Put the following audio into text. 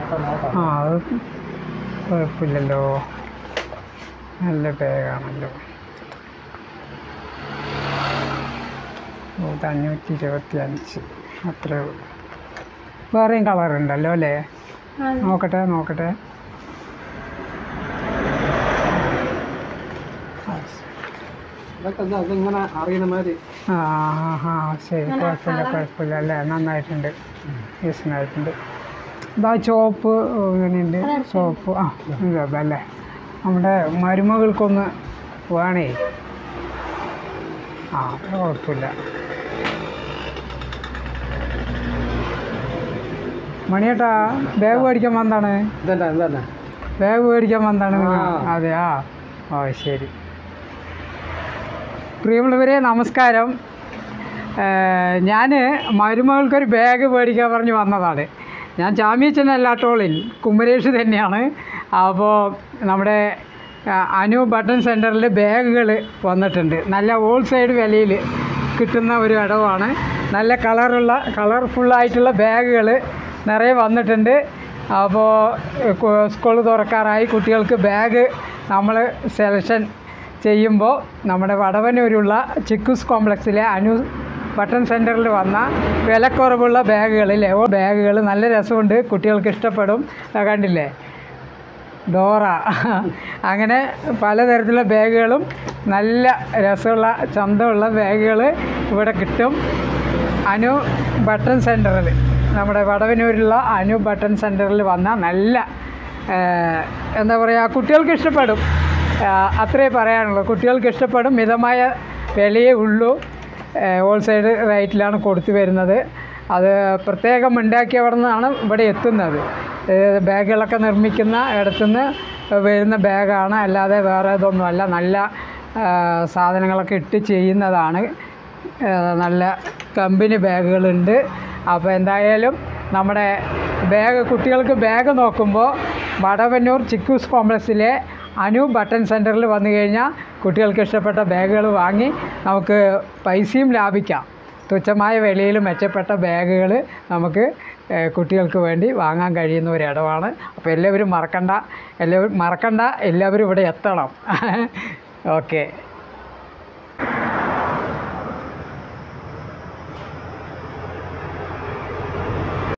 ആ അത് കുഴപ്പമില്ലല്ലോ നല്ല ബാഗാണല്ലോ ഇത് അഞ്ഞൂറ്റി ഇരുപത്തി അഞ്ച് അത്രേ ഉള്ളൂ വേറെയും കളർ ഉണ്ടല്ലോ അല്ലേ നോക്കട്ടെ നോക്കട്ടെ ഇതൊക്കെ എന്താ ഇതിങ്ങനെ അറിയണ മാതിരി ആ ആ ആ ശരി കുഴപ്പമില്ല കുഴപ്പമില്ല അല്ലേ നന്നായിട്ടുണ്ട് ഡീസൻ്റായിട്ടുണ്ട് ഇതാ ചോപ്പ് ഇങ്ങനെയുണ്ട് ചോപ്പ് ആ ഇതല്ലേ നമ്മുടെ മരുമകൾക്കൊന്ന് വേണേ ആ അത് കുഴപ്പമില്ല മണിയേട്ടാ ബാഗ് മേടിക്കാൻ വന്നാണ് ഇതന്നെ ഇതന്നെ ബാഗ് മേടിക്കാൻ വന്നാണ് നിങ്ങൾ ആ. അതെയാ ഓ ശരി പ്രിയമുള്ളവരെ നമസ്കാരം ഞാൻ മരുമകൾക്കൊരു ബാഗ് മേടിക്കാൻ പറഞ്ഞ് വന്നതാണ് ഞാൻ ചാമ്യച്ചൻ അല്ലാട്ടോളിൽ കുമരേഷ് തന്നെയാണ് അപ്പോൾ നമ്മുടെ ആ, അനു ബട്ടൺ സെൻറ്ററിൽ ബാഗുകൾ വന്നിട്ടുണ്ട് നല്ല ഹോൾ സൈഡ് വിലയിൽ കിട്ടുന്ന ഒരു ഇടവാണ് നല്ല കളറുള്ള കളർഫുള്ളായിട്ടുള്ള ബാഗുകൾ നിറയെ വന്നിട്ടുണ്ട് അപ്പോൾ സ്കൂൾ തുറക്കാറായി കുട്ടികൾക്ക് ബാഗ് നമ്മൾ സെലക്ഷൻ ചെയ്യുമ്പോൾ നമ്മുടെ വടവന്നൂരുള്ള ചിക്കൂസ് കോംപ്ലക്സിലെ അനു ബട്ടൺ സെൻറ്ററിൽ വന്ന വിലക്കുറവുള്ള ബാഗുകളിലെ ഓ ബാഗുകൾ നല്ല രസമുണ്ട് കുട്ടികൾക്ക് ഇഷ്ടപ്പെടും ദാ കണ്ടില്ലേ ഡോറ അങ്ങനെ പലതരത്തിലുള്ള ബാഗുകളും നല്ല രസമുള്ള ചന്തമുള്ള ബാഗുകൾ ഇവിടെ കിട്ടും അനു ബട്ടൺ സെൻറ്ററിൽ നമ്മുടെ വടവന്നൂരിലുള്ള അനു ബട്ടൺ സെൻറ്ററിൽ വന്ന നല്ല ഏഹ്, എന്താ പറയുക കുട്ടികൾക്ക് ഇഷ്ടപ്പെടും ആഹ്, അത്രേ പറയാനുള്ളൂ കുട്ടികൾക്ക് ഇഷ്ടപ്പെടും മിതമായ വിലയേ ഉള്ളൂ ഹോൾസെയിൽ റേറ്റിലാണ് കൊടുത്തു വരുന്നത് അത് പ്രത്യേകം ഉണ്ടാക്കിയവിടെ നിന്നാണ് ഇവിടെ എത്തുന്നത് ഏഹ് ബാഗുകളൊക്കെ നിർമ്മിക്കുന്ന ഇടത്തുനിന്ന് വരുന്ന ബാഗാണ് അല്ലാതെ വേറെ ഇതൊന്നുമല്ല നല്ല ആഹ് സാധനങ്ങളൊക്കെ ഇട്ട് ചെയ്യുന്നതാണ് ഏഹ് നല്ല കമ്പനി ബാഗുകളുണ്ട് അപ്പോൾ എന്തായാലും നമ്മുടെ ബാഗ് കുട്ടികൾക്ക് ബാഗ് നോക്കുമ്പോൾ വടവന്നൂർ ചിക്കൂസ് കോംപ്ലക്സിലെ അനു ബട്ടൺ സെൻറ്ററിൽ വന്നു കഴിഞ്ഞാൽ കുട്ടികൾക്ക് ഇഷ്ടപ്പെട്ട ബാഗുകൾ വാങ്ങി നമുക്ക് പൈസയും ലാഭിക്കാം തുച്ഛമായ വിലയിൽ മെച്ചപ്പെട്ട ബാഗുകൾ നമുക്ക് ഏഹ്, കുട്ടികൾക്ക് വേണ്ടി വാങ്ങാൻ കഴിയുന്ന ഒരിടമാണ് അപ്പോൾ എല്ലാവരും മറക്കണ്ട എല്ലാവരും മറക്കണ്ട എല്ലാവരും ഇവിടെ എത്തണം ഓക്കെ